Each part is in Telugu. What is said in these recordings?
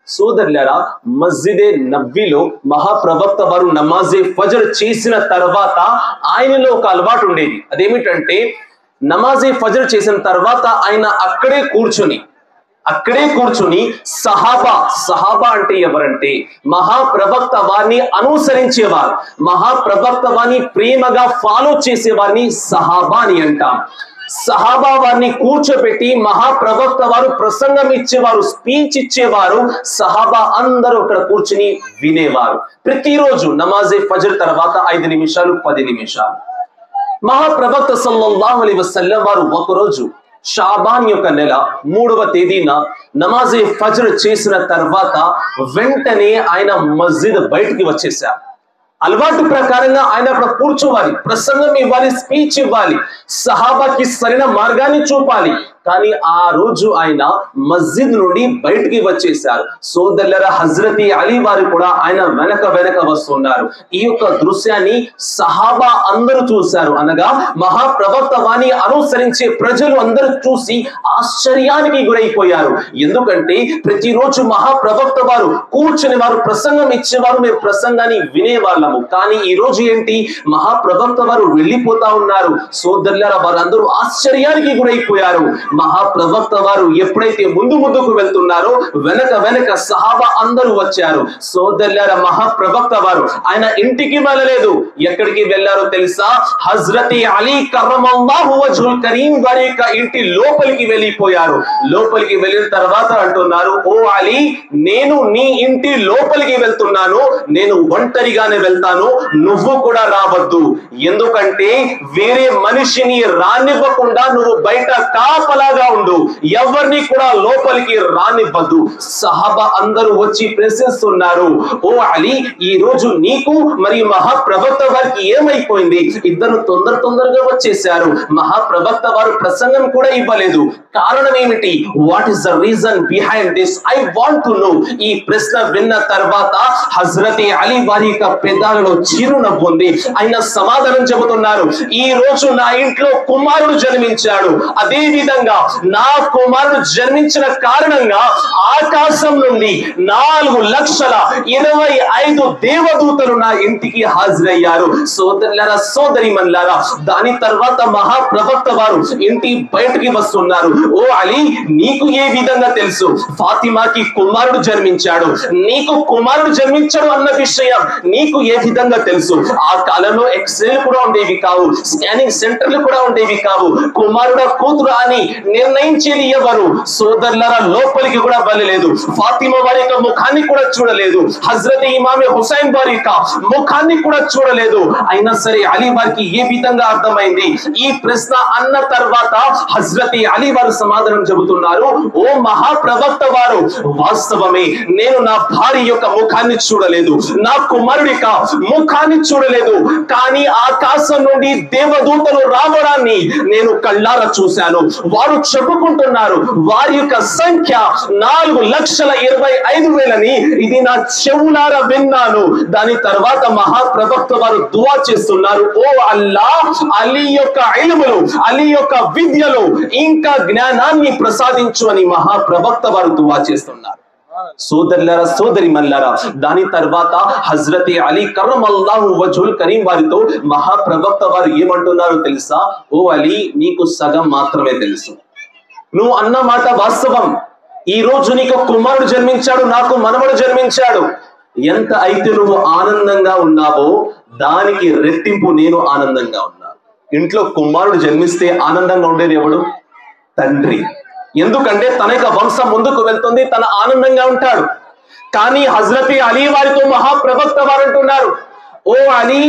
సోదరులారా మస్జిదే నబ్బీలో మహాప్రవక్త వారు నమాజే ఫజర్ చేసిన తర్వాత ఆయనలో ఒక అలవాటు ఉండేది అదేమిటంటే నమాజే ఫజర్ చేసిన తర్వాత ఆయన అక్కడే కూర్చొని అక్కడే కూర్చుని సహాబా సహాబా అంటే ఎవరంటే మహాప్రవక్త వారిని అనుసరించేవారు మహాప్రవక్త వారిని ప్రేమగా ఫాలో చేసేవారిని సహాబా అని అంటాం సహాబా వారిని కూర్చోబెట్టి మహాప్రవక్త వారు ప్రసంగం ఇచ్చేవారు స్పీచ్ ఇచ్చేవారు సహాబా అందరూ అక్కడ కూర్చుని వినేవారు ప్రతిరోజు నమాజే ఫజర్ తర్వాత ఐదు నిమిషాలు పది నిమిషాలు మహాప్రవక్త సల్లల్లాహు అలైహి వసల్లం వారు ఒకరోజు షాబాన్ యొక్క నెల మూడవ తేదీన నమాజే ఫజర్ చేసిన తర్వాత వెంటనే ఆయన మస్జిద్ బయటికి వచ్చేసారు అలవాటు ప్రకారంగా ఆయన అక్కడ కూర్చోవాలి ప్రసంగం ఇవ్వాలి స్పీచ్ ఇవ్వాలి సహాబాకి సరైన మార్గాన్ని చూపాలి కానీ ఆ రోజు ఆయన మస్జిద్ నుండి బయటికి వచ్చేసారు సోదరులర హజరతి అలీ వారు కూడా ఆయన వెనక వెనక వస్తున్నారు ఈ యొక్క దృశ్యాన్ని సహాబా అందరూ చూశారు అనగా మహాప్రవక్త వాణి అనుసరించే ప్రజలు అందరూ చూసి ఆశ్చర్యానికి గురైపోయారు ఎందుకంటే ప్రతిరోజు మహాప్రవక్త వారు కూర్చుని వారు ప్రసంగం ఇచ్చేవారు మేము ప్రసంగాన్ని వినేవాళ్ళము కానీ ఈ రోజు ఏంటి మహాప్రవక్త వారు వెళ్ళిపోతా ఉన్నారు సోదరులారా వారందరూ ఆశ్చర్యానికి గురైపోయారు మహాప్రవక్త వారు ఎప్పుడైతే ముందు ముందుకు వెళ్తున్నారో వెనక వెనక సహాబా అందరూ వచ్చారు సోదరులారా మహాప్రవక్త వారు ఆయన ఇంటికి వెళ్ళలేదు ఎక్కడికి వెళ్ళారో తెలుసా హజ్రతి అలీ కర్రమల్లాహు వజ్హుల్ కరీం వారి యొక్క ఇంటి లోపలికి వెళ్ళిపోయారు లోపలికి వెళ్ళిన తర్వాత అంటున్నారు ఓ అలీ నేను నీ ఇంటి లోపలికి వెళ్తున్నాను నేను ఒంటరిగానే వెళ్తాను నువ్వు కూడా రావద్దు ఎందుకంటే వేరే మనిషిని రానివ్వకుండా నువ్వు బయట కాపలాగా ఉండు ఎవరిని కూడా లోపలికి రానివ్వద్దు సహబా అందరూ వచ్చి ప్రశ్నిస్తున్నారు ఓ అలీ ఈ రోజు నీకు మరియు మహాప్రవక్త వారికి ఏమైపోయింది ఇద్దరు తొందర తొందరగా వచ్చేసారు మహాప్రవక్త వారు ప్రసంగం కూడా ఇవ్వలేదు కారణం ఏమిటి what is the reason behind this I want to know ఈ ప్రశ్న విన్న తర్వాత హజరతి అలీ వారి యొక్క పెదాలలో చిరునవ్వు ఉంది ఆయన సమాధానం చెబుతున్నారు ఈ రోజు నా ఇంట్లో కుమారుడు జన్మించాడు అదే విధంగా నా కుమారుడు జన్మించిన కారణంగా ఆకాశం నుండి నాలుగు లక్షల ఇరవై ఐదు దేవదూతలు నా ఇంటికి హాజరయ్యారు సోదరులారా సోదరి మల్లారా దాని తర్వాత మహాప్రవక్త వారు ఇంటి బయటికి వస్తున్నారు ఓ అలీ నీకు ఏ విధంగా తెలుసు ఫాతిమాకి కుమారుడు జన్మించాడు నీకు కుమారుడు జన్మించాడు అన్న విషయం నీకు ఏ విధంగా తెలుసు ఆ కాలంలో ఎక్స్రే కూడా ఉండేవి కావు స్కానింగ్ సెంటర్లు కూడా ఉండేవి కావు కుమారుడ కూతురు అని నిర్ణయించేది ఎవరు సోదరులరా లోపలికి కూడా వెళ్ళలేదు ఫాతిమా వారి యొక్క ముఖాన్ని కూడా చూడలేదు హజరత్ ఇమామే హుసైన్ వారి యొక్క ముఖాన్ని కూడా చూడలేదు అయినా సరే అలీ వారికి ఏ విధంగా అర్థమైంది ఈ ప్రశ్న అన్న తర్వాత హజరత్ అలీ వారు సమాధానం చెబుతున్నారు ఓ మహాప్రవక్త వారు వాస్తవమే నేను నా భార్య యొక్క ముఖాన్ని చూడలేదు నా కుమారుడి యొక్క ముఖాన్ని చూడలేదు కానీ ఆకాశం నుండి దేవదూతలు రావడాన్ని నేను కళ్ళారా చూశాను వారు చెప్పుకుంటున్నారు వారి యొక్క సంఖ్య నాలుగు లక్షల ఇరవై ఐదు వేలని ఇది నా చెవులారా విన్నాను దాని తర్వాత మహాప్రవక్త వారు దువా చేస్తున్నారు ఓ అల్లా అలీ యొక్క ఇలుములు అలీ యొక్క విద్యలు ఇంకా జ్ఞానాన్ని ప్రసాదించు అని మహాప్రవక్త వారు దువా చేస్తున్నారు సోదరులారా సోదరి మల్లారా దాని తర్వాత హజరతి అలీ కర్రమల్లాహు వజుల్ కరీం వారితో మహాప్రవక్త వారు ఏమంటున్నారో తెలుసా ఓ అలీ నీకు సగం మాత్రమే తెలుసు నువ్వు అన్న మాట వాస్తవం ఈ రోజు నీకు కుమారుడు జన్మించాడు నాకు మనవడు జన్మించాడు ఎంత అయితే నువ్వు ఆనందంగా ఉన్నావో దానికి రెట్టింపు నేను ఆనందంగా ఉన్నాను ఇంట్లో కుమారుడు జన్మిస్తే ఆనందంగా ఉండేది ఎవడు తండ్రి ఎందుకంటే తన యొక్క వంశం ముందుకు వెళ్తుంది తన ఆనందంగా ఉంటాడు కానీ హజరతి అలీ వారితో మహాప్రవక్త వారు అంటున్నారు ఓ అలీ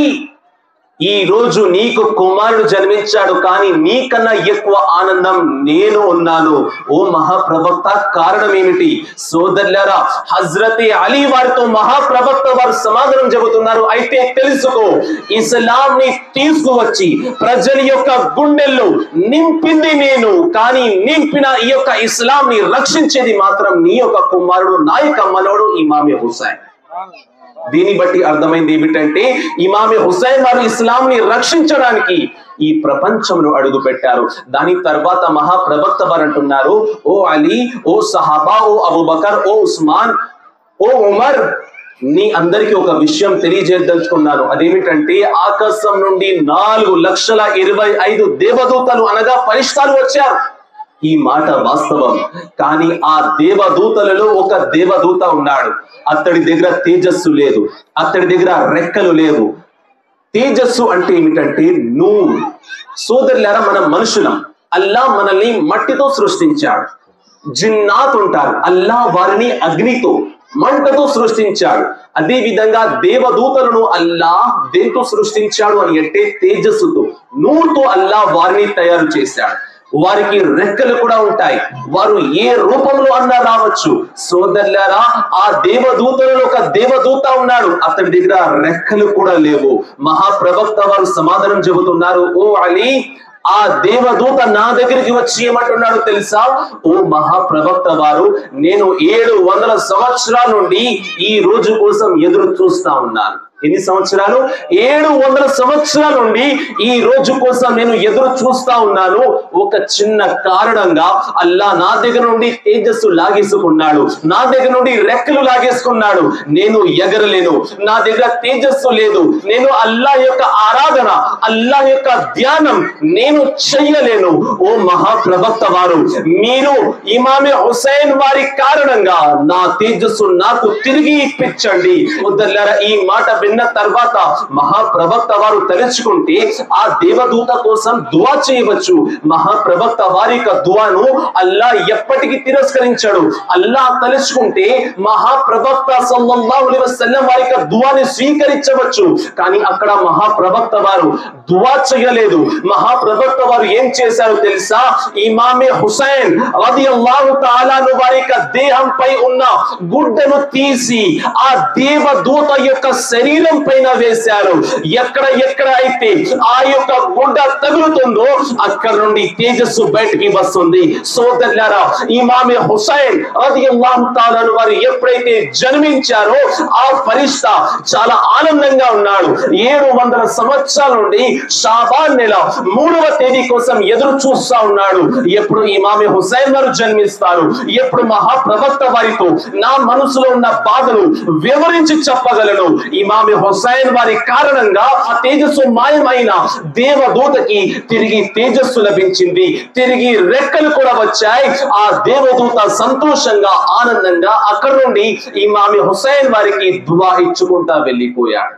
ఈ రోజు నీకు కుమారుడు జన్మించాడు కానీ నీకన్నా ఎక్కువ ఆనందం నేను ఉన్నాను ఓ మహాప్రవక్త కారణం ఏమిటి సోదరులారా హజ్రతి అలీ వారితో మహాప్రవక్త వారు సమాధానం చెబుతున్నారు అయితే తెలుసుకో ఇస్లాం ని తీసుకువచ్చి ప్రజల యొక్క గుండెల్లో నింపింది నేను కానీ నింపిన ఈ యొక్క ఇస్లాం ని రక్షించేది మాత్రం నీ యొక్క కుమారుడు నా యొక్క మనవడు ఇమామే హుసైన్ దీన్ని బట్టి అర్థమైంది ఏమిటంటే ఇమామే హుసైన్ వారు ఇస్లాం ని రక్షించడానికి ఈ ప్రపంచంలో అడుగు పెట్టారు దాని తర్వాత మహాప్రవక్త వారు అంటున్నారు ఓ అలీ ఓ సహాబా ఓ అబుబకర్ ఓ ఉస్మాన్ ఓ ఉమర్ నీ అందరికీ ఒక విషయం తెలియజేయదలుచుకున్నాను అదేమిటంటే ఆకాశం నుండి నాలుగు లక్షల ఇరవై ఐదు దేవదూతలు అనగా పరిష్టాలు వచ్చారు ఈ మాట వాస్తవం కానీ ఆ దేవదూతలలో ఒక దేవదూత ఉన్నాడు అతడి దగ్గర తేజస్సు లేదు అతడి దగ్గర రెక్కలు లేవు తేజస్సు అంటే ఏమిటంటే నూరు సోదరులారా మనం మనుషులం అల్లా మనల్ని మట్టితో సృష్టించాడు జిన్నాత్ ఉంటారు అల్లా వారిని అగ్నితో మంటతో సృష్టించాడు అదే విధంగా దేవదూతలను అల్లా దేంతో సృష్టించాడు అని అంటే తేజస్సుతో నూరుతో అల్లా వారిని తయారు చేశాడు వారికి రెక్కలు కూడా ఉంటాయి వారు ఏ రూపంలో అన్నా రావచ్చు సోదరులారా ఆ దేవదూతలలో ఒక దేవదూత ఉన్నాడు అతని దగ్గర రెక్కలు కూడా లేవు మహాప్రవక్త వారు సమాధానం చెబుతున్నారు ఓ అలీ ఆ దేవదూత నా దగ్గరికి వచ్చి ఏమంటున్నాడు తెలుసా ఓ మహాప్రవక్త వారు నేను ఏడు వందల సంవత్సరాల నుండి ఈ రోజు కోసం ఎదురు చూస్తా ఉన్నాను ఎన్ని సంవత్సరాలు ఏడు వందల సంవత్సరాల నుండి ఈ రోజు కోసం నేను ఎదురు చూస్తా ఉన్నాను ఒక చిన్న కారణంగా అల్లా నా దగ్గర నుండి తేజస్సు లాగేసుకున్నాడు నా దగ్గర నుండి రెక్కలు లాగేసుకున్నాడు నేను ఎగరలేను నా దగ్గర తేజస్సు లేదు నేను అల్లా యొక్క ఆరాధన అల్లా యొక్క ధ్యానం నేను చెయ్యలేను ఓ మహాప్రవక్త వారు మీరు ఇమామే హుసైన్ వారి కారణంగా నా తేజస్సు నాకు తిరిగి ఇప్పించండి వద్దల్లారా ఈ మాట విన్న తర్వాత మహాప్రవక్త వారు తలుచుకుంటే ఆ దేవదూత కోసం దువా చేయవచ్చు మహాప్రవక్త వారి యొక్క దువాను అల్లా ఎప్పటికీ తిరస్కరించాడు అల్లా తలుచుకుంటే మహాప్రవక్త సల్లల్లాహు అలైహి వసల్లం వారి యొక్క దువాని స్వీకరించవచ్చు కానీ అక్కడ మహాప్రవక్త వారు దువా చేయలేదు మహాప్రవక్త వారు ఏం చేశారు తెలుసా ఇమామే హుసైన్ రదియల్లాహు తాలాను వారి యొక్క దేహంపై ఉన్న గుడ్డను తీసి ఆ దేవదూత యొక్క శరీరం పైన వేశారు ఎక్కడ ఎక్కడ అయితే ఆ యొక్క గుడ్డ తగులుతుందో అక్కడ నుండి తేజస్సు బయటికి వస్తుంది సోదరులారా ఇమామే హుసైన్ రదియల్లాహు తాలాను వారు ఎప్పుడైతే జన్మించారో ఆ ఫరిష్ట చాలా ఆనందంగా ఉన్నాడు ఏడు వందల సంవత్సరాల నుండి షాబాన్ నెల మూడవ తేదీ కోసం ఎదురు చూస్తా ఉన్నాడు ఎప్పుడు ఇమామి హుసైన్ వారు జన్మిస్తారు ఎప్పుడు మహాప్రవక్త వారితో నా మనసులో ఉన్న బాధను వివరించి చెప్పగలను ఇమామి హుసైన్ వారి కారణంగా ఆ తేజస్సు మాయమైన దేవదూతకి తిరిగి తేజస్సు లభించింది తిరిగి రెక్కలు కూడా వచ్చాయి ఆ దేవదూత సంతోషంగా ఆనందంగా అక్కడ నుండి ఇమామి హుసైన్ వారికి దువా ఇచ్చుకుంటా వెళ్ళిపోయాడు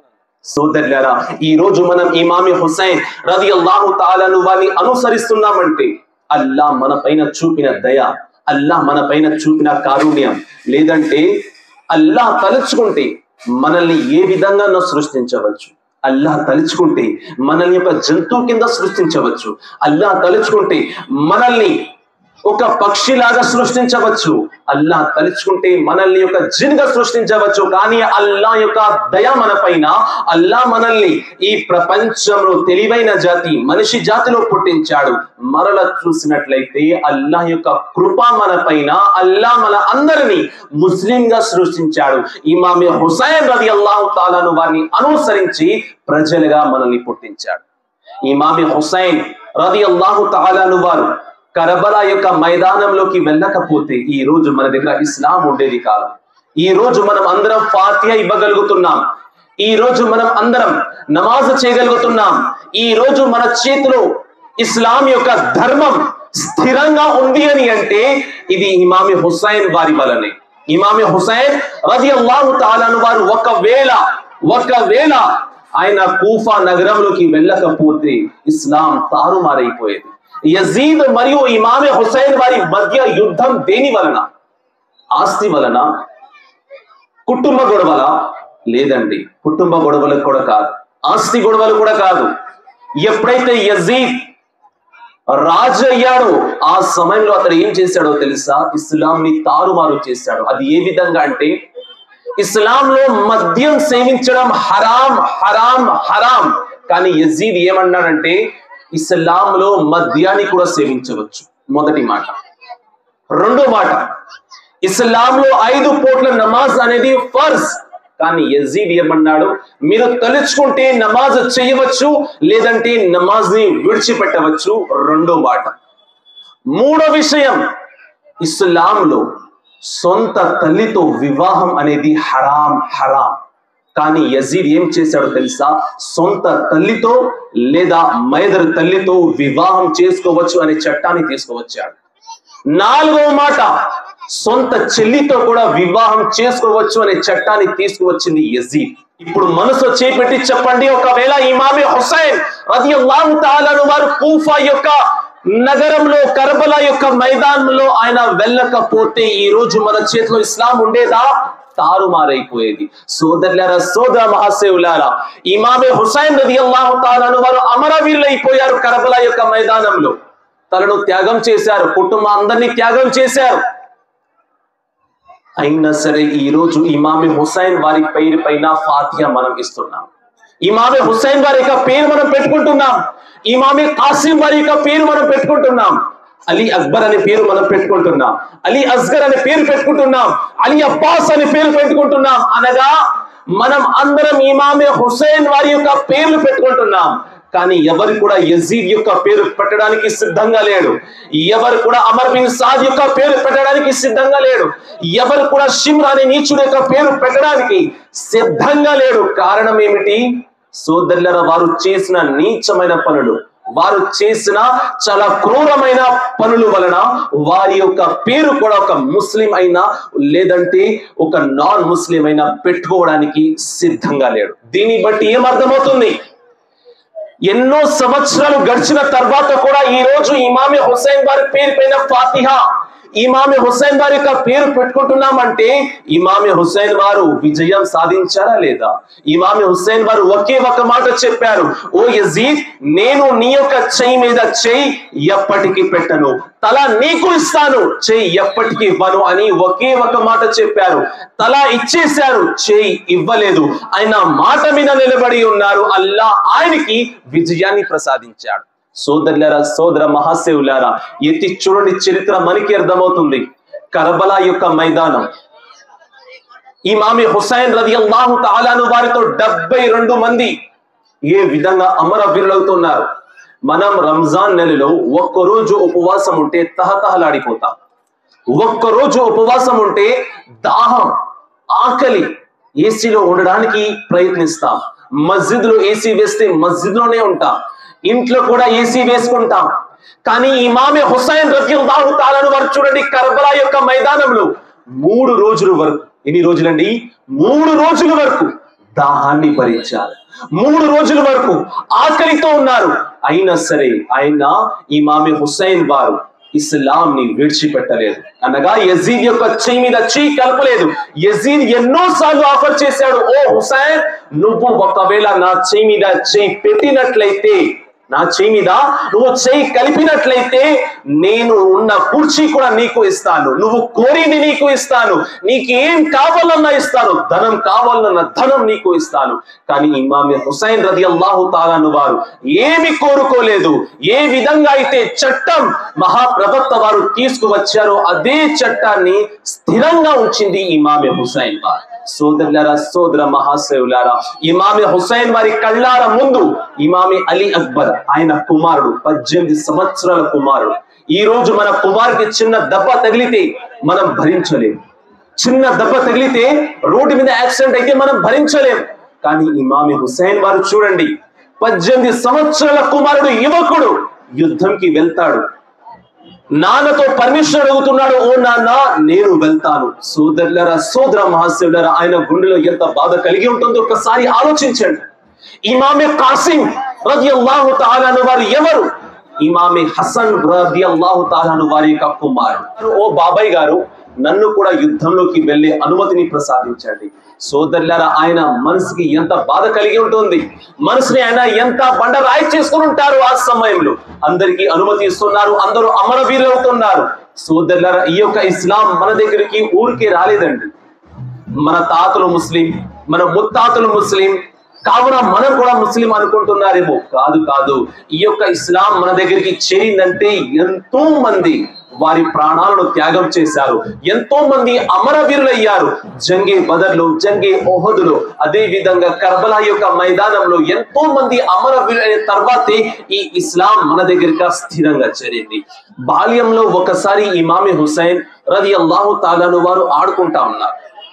సోదరులారా ఈ రోజు మనం ఇమామి హుసైన్ రది అల్లాహు తాలను వారిని అనుసరిస్తున్నామంటే అల్లా మన పైన చూపిన దయ అల్లా మన పైన చూపిన కారుణ్యం లేదంటే అల్లా తలుచుకుంటే మనల్ని ఏ విధంగా సృష్టించవచ్చు అల్లా తలుచుకుంటే మనల్ని ఒక జంతువు కింద సృష్టించవచ్చు అల్లా తలుచుకుంటే మనల్ని ఒక పక్షిలాగా సృష్టించవచ్చు అల్లా తలుచుకుంటే మనల్ని యొక్క జిన్గా సృష్టించవచ్చు కానీ అల్లా యొక్క దయ మన పైన అల్లా మనల్ని ఈ ప్రపంచంలో తెలివైన జాతి మనిషి జాతిలో పుట్టించాడు మరల చూసినట్లయితే అల్లా యొక్క కృప మన పైన అల్లా మన అందరినీ ముస్లిం గా సృష్టించాడు ఇమామి హుసైన్ రది అల్లాహు తాలాను వారిని అనుసరించి ప్రజలుగా మనల్ని పుట్టించాడు ఇమామి హుసైన్ రది అల్లాహు తాలాను వారు కరబలా యొక్క మైదానంలోకి వెళ్ళకపోతే ఈ రోజు మన దగ్గర ఇస్లాం ఉండేది కాదు ఈ రోజు మనం అందరం ఫాతియా ఇవ్వగలుగుతున్నాం ఈ రోజు మనం అందరం నమాజ్ చేయగలుగుతున్నాం ఈ రోజు మన చేతిలో ఇస్లాం యొక్క ధర్మం స్థిరంగా ఉంది అని అంటే ఇది ఇమామి హుసైన్ వారి వలనే ఇమామి హుసైన్ రది అల్లాహు తాలాను వారు ఒకవేళ ఒకవేళ ఆయన కూఫా నగరంలోకి వెళ్ళకపోతే ఇస్లాం తారుమారైపోయేది యజీద్ మరియు ఇమామే హుసైన్ వారి మధ్య యుద్ధం దేని వలన ఆస్తి వలన కుటుంబ గొడవల లేదండి కుటుంబ గొడవలకు కూడా కాదు ఆస్తి గొడవలు కూడా కాదు ఎప్పుడైతే యజీద్ రాజు అయ్యాడో ఆ సమయంలో అతడు ఏం చేశాడో తెలుసా ఇస్లాంని తారుమారు చేశాడు అది ఏ విధంగా అంటే ఇస్లాంలో మద్యం సేవించడం హరాం హరాం హరాం కానీ యజీద్ ఏమన్నాడంటే ఇస్లాంలో మద్యాన్ని కూడా సేవించవచ్చు మొదటి మాట రెండో మాట ఇస్లాంలో ఐదు పూట్ల నమాజ్ అనేది ఫర్జ్ కానీ యజీద్ ఏమన్నాడు మీరు తలుచుకుంటే నమాజ్ చేయవచ్చు లేదంటే నమాజ్ ని విడిచిపెట్టవచ్చు రెండో మాట మూడో విషయం ఇస్లాంలో సొంత తల్లితో వివాహం అనేది హరాం హరాం కానీ యజీద్ ఏం చేశాడో తెలుసా సొంత తల్లితో లేదా మైదర్ తల్లితో వివాహం చేసుకోవచ్చు అనే చట్టాన్ని తీసుకువచ్చాడు నాలుగవ మాట సొంత చెల్లితో కూడా వివాహం చేసుకోవచ్చు అనే చట్టాన్ని తీసుకువచ్చింది యజీద్ ఇప్పుడు మనసు చేపెట్టి చెప్పండి ఒకవేళ ఇమామి హుసైన్ రదియల్లాహు తాలాను వారు కూఫా యొక్క నగరంలో కర్బలా యొక్క మైదానంలో ఆయన వెళ్ళకపోతే ఈ రోజు మన చేతిలో ఇస్లాం ఉండేదా తారుమారైపోయేది సోదరులారా సోదర మహాసేవులారా ఇమామే హుసైన్ రది అల్లాహు తాలాను వారు అమరవీరులైపోయారు కర్బలా యొక్క మైదానంలో తనను త్యాగం చేశారు కుటుంబం అందరినీ త్యాగం చేశారు అయినా సరే ఈ రోజు ఇమామి హుసైన్ వారి పేరు పైన ఫాతిహా మనం ఇస్తున్నాం ఇమామి హుసైన్ వారి యొక్క పేరు మనం పెట్టుకుంటున్నాం ఇమామి కాసిం వారి యొక్క పేరు మనం పెట్టుకుంటున్నాం అలీ అక్బర్ అనే పేరు మనం పెట్టుకుంటున్నాం అలీ అస్గర్ అనే పేరు పెట్టుకుంటున్నాం అలీ అబ్బాస్ అనే పేరు పెట్టుకుంటున్నాం అనగా మనం అందరం ఇమామి హుసైన్ వారి యొక్క పేర్లు పెట్టుకుంటున్నాం కానీ ఎవరు కూడా యజీద్ యొక్క పేరు పెట్టడానికి సిద్ధంగా లేడు ఎవరు కూడా అమర్ బిన్ సాద్ యొక్క పేరు పెట్టడానికి సిద్ధంగా లేడు ఎవరు కూడా షిమ్రా అనే నీచుడు యొక్క పేరు పెట్టడానికి సిద్ధంగా లేడు కారణం ఏమిటి సోదరుల వారు చేసిన నీచమైన పనులు వారు చేసిన చాలా క్రూరమైన పనుల వలన వారి యొక్క పేరు కూడా ఒక ముస్లిం అయినా లేదంటే ఒక నాన్ ముస్లిం అయినా పెట్టుకోవడానికి సిద్ధంగా లేడు దీన్ని బట్టి ఏం అర్థమవుతుంది ఎన్నో సంవత్సరాలు గడిచిన తర్వాత కూడా ఈ రోజు ఇమామి హుసైన్ వారి పేరు పైన ఫాతిహా ఇమామి హుసైన్ వారి యొక్క పేరు పెట్టుకుంటున్నామంటే ఇమామి హుసైన్ వారు విజయం సాధించారా లేదా ఇమామి హుసైన్ వారు ఒకే ఒక మాట చెప్పారు ఓ యజీద్ నేను నీ యొక్క చెయ్యి మీద చెయ్యి ఎప్పటికీ పెట్టను తల నీకు ఇస్తాను చెయ్యి ఎప్పటికీ ఇవ్వను అని ఒకే ఒక మాట చెప్పారు తల ఇచ్చేశారు చెయ్యి ఇవ్వలేదు ఆయన మాట మీద నిలబడి ఉన్నారు అల్లా ఆయనకి విజయాన్ని ప్రసాదించాడు సోదరులారా సోదర మహాశివులారా ఎత్తి చూడండి చరిత్ర మనకి అర్థమవుతుంది కర్బలా యొక్క మైదానం ఇమామి హుసైన్ రది అల్లాహు తాలాను వారితో డెబ్బై రెండు మంది ఏ విధంగా అమరవీరులవుతున్నారు మనం రంజాన్ నెలలో ఒక్కరోజు ఉపవాసం ఉంటే తహతహలాడిపోతాం ఒక్కరోజు ఉపవాసం ఉంటే దాహం ఆకలి ఏసీలో ఉండడానికి ప్రయత్నిస్తాం మస్జిద్ లో ఏసీ వేస్తే మస్జిద్ లోనే ఉంటాం ఇంట్లో కూడా ఏసీ వేసుకుంటాం కానీ ఇమామే హుసైన్ రఫీల్లాహు తాలను వారు చూడండి కర్బలా యొక్క మైదానంలో మూడు రోజుల వరకు ఎన్ని రోజులండి మూడు రోజుల వరకు దాహాన్ని భరించారు మూడు రోజుల వరకు ఆకలితో ఉన్నారు అయినా సరే ఆయన ఇమామి హుసైన్ వారు ఇస్లాం ని విడిచిపెట్టలేదు అనగా యజీద్ యొక్క చెయ్యి మీద చెయ్యి కలపలేదు యజీద్ ఎన్నో సార్లు ఆఫర్ చేశాడు ఓ హుసైన్ నువ్వు ఒకవేళ నా చెయ్యి మీద చెయ్యి పెట్టినట్లయితే నా చెయ్యి మీద నువ్వు చెయ్యి కలిపినట్లయితే నేను ఉన్న కుర్చీ కూడా నీకు ఇస్తాను నువ్వు కోరింది నీకు ఇస్తాను నీకు ఏం కావాలన్నా ఇస్తాను ధనం కావాలన్న ధనం నీకు ఇస్తాను కానీ ఇమామి హుసైన్ రది అల్లాహు తాలాను వారు ఏమి కోరుకోలేదు ఏ విధంగా అయితే చట్టం మహాప్రవక్త వారు తీసుకువచ్చారో అదే చట్టాన్ని స్థిరంగా ఉంచింది ఇమామి హుసైన్ వారు సోదరులారా సోదర మహాశివులారా ఇమామి హుసైన్ వారి కళ్ళార ముందు ఇమామి అలీ అక్బర్ ఆయన కుమారుడు పద్దెనిమిది సంవత్సరాల కుమారుడు ఈ రోజు మన కుమారుడికి చిన్న దెబ్బ తగిలితే మనం భరించలేం చిన్న దెబ్బ తగిలితే రోడ్డు మీద యాక్సిడెంట్ అయితే మనం భరించలేం కానీ ఇమామి హుసైన్ వారు చూడండి పద్దెనిమిది సంవత్సరాల కుమారుడు యువకుడు యుద్ధంకి వెళ్తాడు నాన్నతో పర్మిషన్ అడుగుతున్నాడు ఓ నాన్న నేను వెళ్తాను సోదరులరా సోదర మహాశివులరా ఆయన గుండెలో ఎంత బాధ కలిగి ఉంటుందో ఒకసారి ఆలోచించండి ఇమామే కాసిం రది అల్లాహు తాలాను వారు ఎవరు ఇమామే హసన్ రది అల్లాహు తాలాను వారి యొక్క కుమారుడు ఓ బాబాయ్ గారు నన్ను కూడా యుద్ధంలోకి వెళ్ళే అనుమతిని ప్రసాదించండి సోదరులారా ఆయన మనసుకి ఎంత బాధ కలిగి ఉంటుంది మనసుని ఆయన ఎంత బండ రాయి చేసుకుని ఉంటారు ఆ సమయంలో అందరికీ అనుమతి ఇస్తున్నారు అందరూ అమరవీరులు అవుతున్నారు సోదరులారా ఈ యొక్క ఇస్లాం మన దగ్గరికి ఊరికే రాలేదండి మన తాతలు ముస్లిం మన ముత్తాతలు ముస్లిం కావున మనం కూడా ముస్లిం అనుకుంటున్నారేమో కాదు కాదు ఈ యొక్క ఇస్లాం మన దగ్గరికి చేరిందంటే ఎంతో మంది వారి ప్రాణాలను త్యాగం చేశారు ఎంతో మంది అమరవీరులయ్యారు జంగే బదర్లు జంగే ఓహదులు అదే విధంగా కర్బలా యొక్క మైదానంలో ఎంతో మంది అమరవీరులైన తర్వాతే ఈ ఇస్లాం మన దగ్గరగా స్థిరంగా చేరింది బాల్యంలో ఒకసారి ఇమామి హుసైన్ రది అల్లాహు తాలాను వారు ఆడుకుంటా ఉన్నారు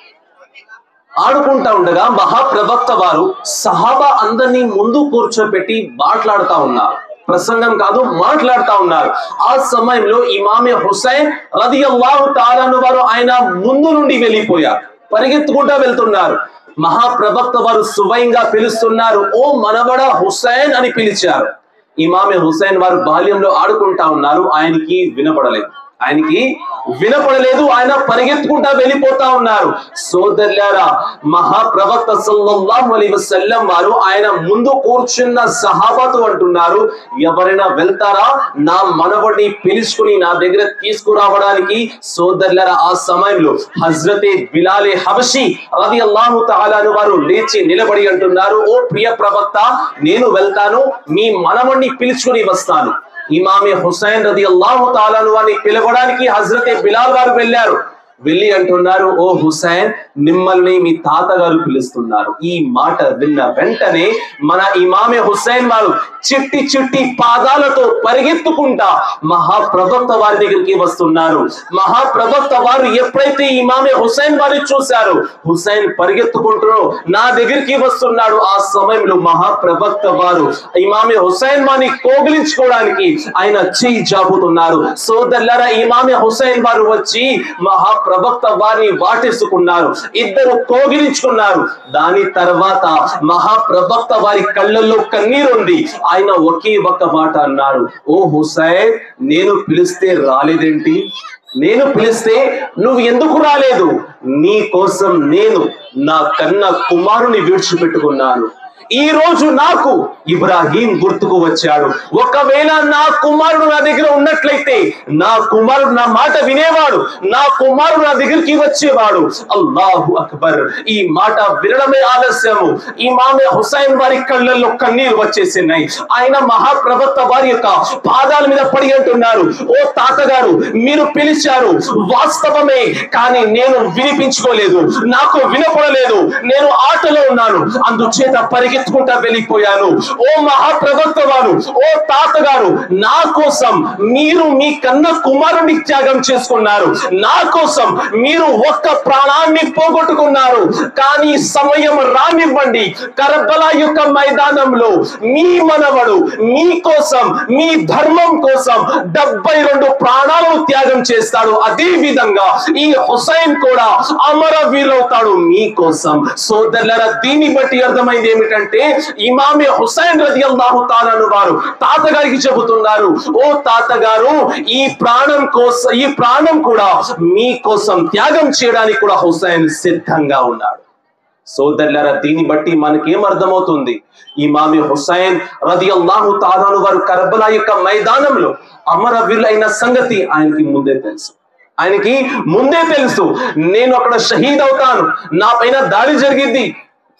ఆడుకుంటా ఉండగా మహాప్రవక్త వారు సహాబా అందరినీ ముందు కూర్చోపెట్టి మాట్లాడుతా ఉన్నారు ప్రసంగం కాదు మాట్లాడుతా ఉన్నారు ఆ సమయంలో ఇమామే హుసైన్ రది అల్లాహు తాలాను వారు ఆయన ముందు నుండి వెళ్ళిపోయారు పరిగెత్తుకుంటా వెళ్తున్నారు మహాప్రవక్త వారు స్వయంగా పిలుస్తున్నారు ఓ మనవడ హుసైన్ అని పిలిచారు ఇమామే హుసైన్ వారు బాల్యంలో ఆడుకుంటా ఉన్నారు ఆయనకి వినపడలేదు ఆయనకి వినపడలేదు ఆయన పరిగెత్తుకుంటా వెళ్ళిపోతా ఉన్నారు సోదరులారా మహాప్రవక్త సల్లల్లాహు అలైహి వసల్లం వారు ఆయన ముందు కూర్చున్న సహాబాతో అంటున్నారు ఎవరైనా వెళ్తారా నా మనవడిని పిలుచుకుని నా దగ్గర తీసుకురావడానికి సోదరులారా ఆ సమయంలో హజ్రతే బిలాలే హబషి రది అల్లాహు తాలాను వారు లేచి నిలబడి అంటున్నారు ఓ ప్రియ ప్రవక్త నేను వెళ్తాను మీ మనవడిని పిలుచుకుని వస్తాను ఇమామే హుసైన్ రది అల్లాహు తాలాను వారిని పిలవడానికి హజరతే బిలాల్ గారు వెళ్ళారు వెళ్ళి అంటున్నారు ఓ హుసైన్ మిమ్మల్ని మీ తాతగారు పిలుస్తున్నారు ఈ మాట విన్న వెంటనే మన ఇమామే హుసైన్ వారు చిట్టి చిట్టి పాదాలతో పరిగెత్తుకుంటా మహాప్రవక్త వారి దగ్గరికి వస్తున్నారు మహాప్రవక్త వారు ఎప్పుడైతే ఇమామే హుసైన్ వారిని చూశారు హుసైన్ పరిగెత్తుకుంటూ నా దగ్గరికి వస్తున్నాడు ఆ సమయంలో మహాప్రవక్త వారు ఇమామే హుసైన్ వారిని కోగిలించుకోవడానికి ఆయన చెయ్యి జాపుతున్నారు సోదరులారా ఇమామే హుసైన్ వారు వచ్చి మహాప్రవక్త వారిని వాటేసుకున్నారు ఇద్దరు కోగిలించుకున్నారు దాని తర్వాత మహాప్రవక్త వారి కళ్ళల్లో కన్నీరు ఉంది ఆయన ఒకే ఒక్క మాట అన్నారు ఓ హుసైన్ నేను పిలిస్తే రాలేదేంటి నేను పిలిస్తే నువ్వు ఎందుకు రాలేదు నీ కోసం నేను నా కన్న కుమారుని విడిచిపెట్టుకున్నాను ఈ రోజు నాకు ఇబ్రాహీం గుర్తుకు వచ్చాడు ఒకవేళ నా కుమారుడు నా దగ్గర ఉన్నట్లయితే నా కుమారుడు నా మాట వినేవాడు నా కుమారుడు నా దగ్గరికి వచ్చేవాడు అల్లాహు అక్బర్ ఈ మాట వినడమే ఆలస్యము ఈ మామే హుసైన్ వారి కళ్ళల్లో కన్నీరు వచ్చేసినాయి ఆయన మహాప్రవక్త వారి యొక్క పాదాల మీద పడి అంటున్నారు ఓ తాతగారు మీరు పిలిచారు వాస్తవమే కానీ నేను వినిపించుకోలేదు నాకు వినపడలేదు నేను ఆటలో ఉన్నాను అందుచేత పరిగెత్తుకుంటా వెళ్ళిపోయాను ఓ మహాప్రవక్త వారు ఓ తాతగారు నా కోసం మీరు మీ కన్న కుమారుని త్యాగం చేసుకున్నారు నా కోసం మీరు ఒక్క ప్రాణాన్ని పోగొట్టుకున్నారు కానీ సమయం రానివ్వండి కరబలా యొక్క మైదానంలో మీ మనవడు మీ కోసం మీ ధర్మం కోసం డెబ్బై రెండు ప్రాణాలను త్యాగం చేస్తాడు అదే విధంగా ఈ హుసైన్ కూడా అమర వీరవుతాడు మీ కోసం సోదరులరా దీన్ని బట్టి అర్థమైంది ఏమిటంటే ఇమామే హుసైన్ రది అల్లాహు తాలను వారు తాతగారికి చెబుతున్నారు ఓ తాతగారు ఈ ప్రాణం కోసం ఈ ప్రాణం కూడా మీ కోసం త్యాగం చేయడానికి కూడా హుసైన్ సిద్ధంగా ఉన్నాడు సోదరులరా దీన్ని బట్టి మనకేం అర్థమవుతుంది ఇమామి హుసైన్ రది అల్లాహు తాలాను వారు కర్బలా యొక్క మైదానంలో అమరవీరులైన సంగతి ఆయనకి ముందే తెలుసు ఆయనకి ముందే తెలుసు నేను అక్కడ షహీద్ అవుతాను నా పైన దాడి జరిగింది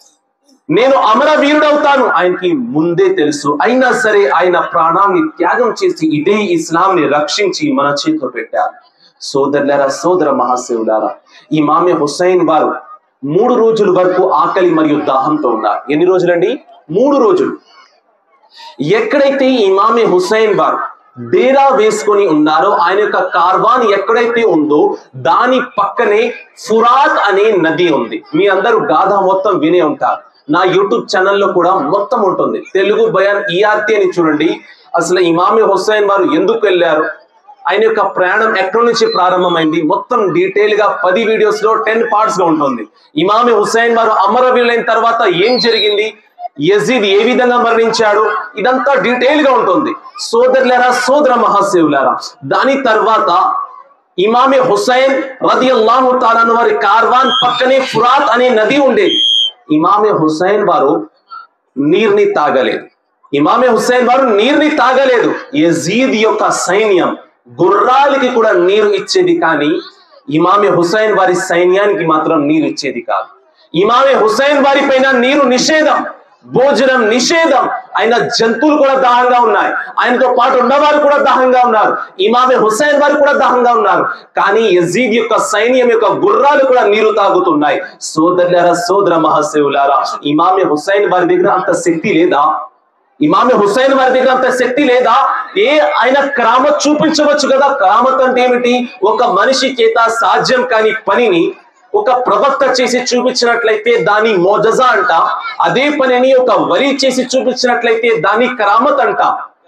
నేను అమరవీరుడవుతాను ఆయనకి ముందే తెలుసు అయినా సరే ఆయన ప్రాణాన్ని త్యాగం చేసి ఇదే ఇస్లాంని రక్షించి మన చేతిలో పెట్టారు సోదరులారా సోదర మహాశివులారా ఈ మామే హుసైన్ వారు మూడు రోజుల వరకు ఆకలి మరియు దాహంతో ఉన్నారు ఎన్ని రోజులండి మూడు రోజులు ఎక్కడైతే ఇమామే హుసైన్ వారు డేరా వేసుకొని ఉన్నారో ఆయన యొక్క కార్వాన్ ఎక్కడైతే ఉందో దాని పక్కనే ఫురాత్ అనే నది ఉంది మీ అందరూ గాథ మొత్తం వినే ఉంటారు నా యూట్యూబ్ ఛానల్లో కూడా మొత్తం ఉంటుంది తెలుగు బయాన్ ఈఆర్టీ అని చూడండి అసలు ఇమామి హుస్సేన్ వారు ఎందుకు వెళ్ళారు ఆయన యొక్క ప్రయాణం ఎక్కడి నుంచి ప్రారంభమైంది మొత్తం డీటెయిల్ గా పది వీడియోస్ లో టెన్ పార్ట్స్ గా ఉంటుంది ఇమామి హుస్సేన్ వారు అమరవీరులైన తర్వాత ఏం జరిగింది యజీద్ ఏ విధంగా మరణించాడు ఇదంతా డీటెయిల్ గా ఉంటుంది సోదరులారా సోదర మహాశివులారా దాని తర్వాత ఇమామి హుసైన్ రది అల్లాహు తాలాను వారి కార్వాన్ పక్కనే ఫురాత్ అనే నది ఉండేది ఇమామి హుసైన్ వారు నీరుని తాగలేదు ఇమామే హుస్సేన్ వారు నీరుని తాగలేదు యజీద్ యొక్క సైన్యం గుర్రాలకి కూడా నీరు ఇచ్చేది కానీ ఇమామే హుసైన్ వారి సైన్యానికి మాత్రం నీరు ఇచ్చేది కాదు ఇమామే హుసైన్ వారి పైన నీరు నిషేధం భోజనం నిషేధం ఆయన జంతువులు కూడా దాహంగా ఉన్నాయి ఆయనతో పాటు ఉన్నవారు కూడా దాహంగా ఉన్నారు ఇమామే హుసైన్ వారు కూడా దాహంగా ఉన్నారు కానీ యజీద్ యొక్క సైన్యం యొక్క గుర్రాలు కూడా నీరు తాగుతున్నాయి సోదరులారా సోదర మహాశివులారా ఇమామే హుసైన్ వారి దగ్గర అంత శక్తి లేదా ఇమామి హుసైన్ వారి దగ్గర అంత శక్తి లేదా ఏ ఆయన క్రామత్ చూపించవచ్చు కదా క్రామత్ అంటే ఏమిటి ఒక మనిషి చేత సాధ్యం కాని పనిని ఒక ప్రవక్త చేసి చూపించినట్లయితే దాని మోజజా అంట అదే పనిని ఒక వరి చేసి చూపించినట్లయితే దాని కరామత్ అంట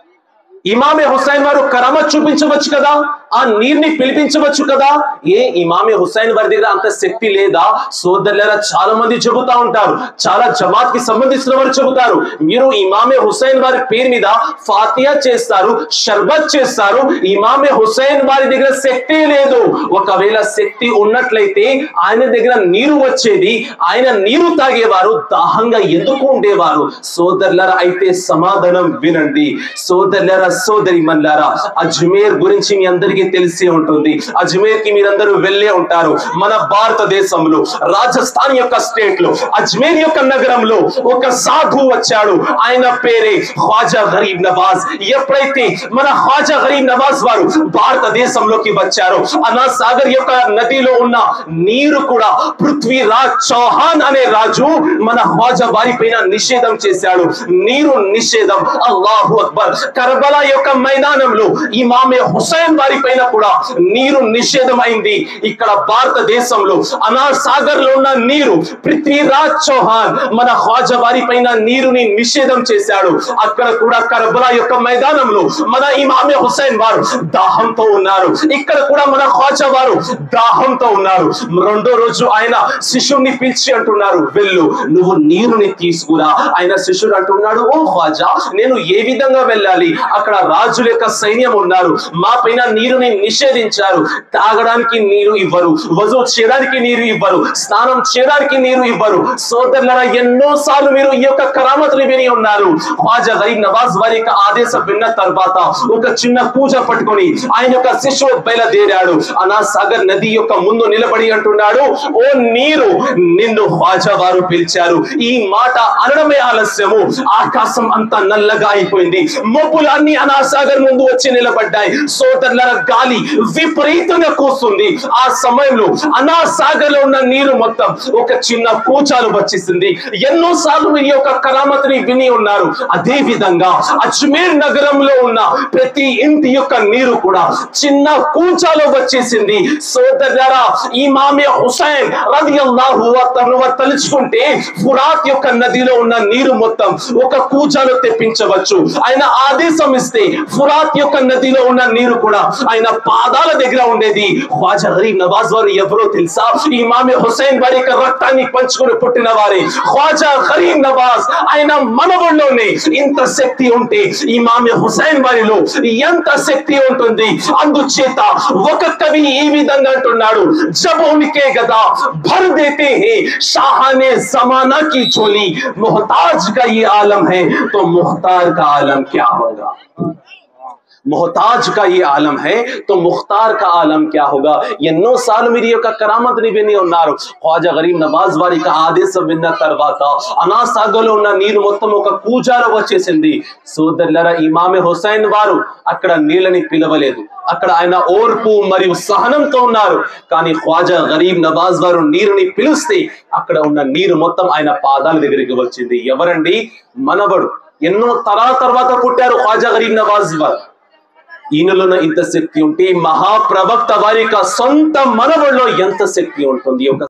ఇమామే హుసైన్ వారు కరామత్ చూపించవచ్చు కదా ఆ నీరుని పిలిపించవచ్చు కదా ఏ ఇమామే హుసైన్ వారి దగ్గర అంత శక్తి లేదా సోదరులరా చాలా మంది చెబుతా ఉంటారు చాలా జమాత్ కి సంబంధించిన వారు చెబుతారు మీరు ఇమామే హుసైన్ వారి పేరు మీద ఫాతియా చేస్తారు షర్బత్ చేస్తారు ఇమామే హుసైన్ వారి దగ్గర శక్తి లేదు ఒకవేళ శక్తి ఉన్నట్లయితే ఆయన దగ్గర నీరు వచ్చేది ఆయన నీరు తాగేవారు దాహంగా ఎందుకు ఉండేవారు సోదరులరా అయితే సమాధానం వినండి సోదరులరా సోదరి మల్లారా అజ్మేర్ గురించి మీ అందరికీ తెలిసే ఉంటుంది అజ్మేర్ కి మీరందరూ వెళ్ళే ఉంటారు మన భారతదేశంలో రాజస్థాన్ యొక్క స్టేట్ లో అజ్మేర్ యొక్క నగరంలో ఒక సాధు వచ్చాడు ఆయన పేరే ఖ్వాజా గరీబ్ నవాజ్ ఎప్పుడైతే మన ఖ్వాజా గరీబ్ నవాజ్ వారు భారతదేశంలోకి వచ్చారో అనా సాగర్ యొక్క నదిలో ఉన్న నీరు కూడా పృథ్వీరాజ్ చౌహాన్ అనే రాజు మన ఖ్వాజా వారి పైన నిషేధం చేశాడు నీరు నిషేధం అల్లాహు అక్బర్ కర్బలా యొక్క మైదానంలో ఇమామే హుసైన్ వారి పైన కూడా నీరు నిషేధం అయింది ఇక్కడ భారతదేశంలో అనార్ సాగర్ లో ఉన్న నీరు పృథ్వీరాజ్ చౌహాన్ మన ఖ్వాజా వారి పైన నీరుని నిషేధం చేశాడు అక్కడ కూడా కర్బలా యొక్క మైదానంలో మన ఇమామే హుసైన్ వారు దాహంతో ఉన్నారు ఇక్కడ కూడా మన ఖ్వాజా వారు దాహంతో ఉన్నారు రెండో రోజు ఆయన శిష్యుడిని పిలిచి అంటున్నారు వెళ్ళు నువ్వు నీరుని తీసుకురా ఆయన శిష్యుడు అంటున్నాడు ఓ ఖ్వాజా నేను ఏ విధంగా వెళ్ళాలి అక్కడ రాజుల యొక్క సైన్యం ఉన్నారు మా పైన నీరుని నిషేధించారు తాగడానికి నీరు ఇవ్వరు వజు చేయడానికి నీరు ఇవ్వరు స్నానం చేయడానికి నీరు ఇవ్వరు సోదరులరా ఎన్నో సార్లు మీరు ఈ యొక్క కరామతులు విని ఉన్నారు ఖ్వాజా గరీబ్ నవాజ్ వారి యొక్క ఆదేశం విన్న తర్వాత ఒక చిన్న పూజ పట్టుకొని ఆయన యొక్క శిష్యుడు బయలుదేరాడు అనా సాగర్ నది యొక్క ముందు నిలబడి అంటున్నాడు ఓ నీరు నిన్ను ఖ్వాజా వారు పిలిచారు ఈ మాట అనడమే ఆలస్యము ఆకాశం అంతా నల్లగా అయిపోయింది మబ్బులు అన్ని అనాసాగర్ ముందు వచ్చి నిలబడ్డాయి సోదరుల గాలి విపరీతంగా కూస్తుంది ఆ సమయంలో అనాసాగర్ లో ఉన్న నీరు మొత్తం ఒక చిన్న కూచాలు వచ్చేసింది ఎన్నో సార్లు ఈ యొక్క కరామతిని విని ఉన్నారు అదే విధంగా అజ్మీర్ నగరంలో ఉన్న ప్రతి ఇంటి యొక్క నీరు కూడా చిన్న కూచాలో వచ్చేసింది సోదరులారా ఇమామే హుసైన్ రదియల్లాహు తను తలుచుకుంటే ఫురాత్ యొక్క నదిలో ఉన్న నీరు మొత్తం ఒక కూచాలో తెప్పించవచ్చు ఆయన ఆదేశం ఇస్తే ఫురాత్ యొక్క నదిలో ఉన్న నీరు కూడా ఆయన పాదాల దగ్గర ఉండేది ఖ్వాజా గరీబ్ నవాజ్ వారు ఎవరో తెలుసా ఇమామే హుసైన్ వారి యొక్క రక్తాన్ని పంచుకొని పుట్టిన వారే ఖ్వాజా గరీబ్ నవాజ్ ఆయన మనవుల్లోనే ఇంత శక్తి ఉంటే ఇమామే హుసైన్ వారిలో ఎంత శక్తి ఉంటుంది అందుచేత ఒక కవి ఈ విధంగా అంటున్నాడు జబ్ ఉన్కే గదా भर देते हैं शाहाने जमाना की झोली मोहताज का ये आलम है तो मुख्तार का आलम क्या होगा मोहताज का ये आलम है तो मुख्तार का आलम क्या होगा ఎన్నో సార్లు మీరు ఈ యొక్క కరామతిని విని ఉన్నారు ఖ్వాజా గరీబ్ నవాజ్ వారి యొక్క ఆదేశం విన్న తర్వాత అనాసాగలో ఉన్న నీరు మొత్తం ఒక కూజాలో వచ్చేసింది సోదరులరా ఇమామే హుసైన్ వారు అక్కడ నీళ్ళని పిలవలేదు అక్కడ ఆయన ఓర్పు మరియు సహనంతో ఉన్నారు కానీ ఖ్వాజా గరీబ్ నవాజ్ వారు నీరుని పిలిస్తే అక్కడ ఉన్న నీరు మొత్తం ఆయన పాదాల దగ్గరికి వచ్చింది ఎవరండి మనవడు ఎన్నో తరాల తర్వాత పుట్టారు ఖ్వాజా గరీబ్ నవాజ్ వారు ఈయనలోన ఇంత శక్తి ఉంటే మహాప్రవక్త వారి యొక్క సొంత మనవడిలో ఎంత శక్తి ఉంటుంది ఒక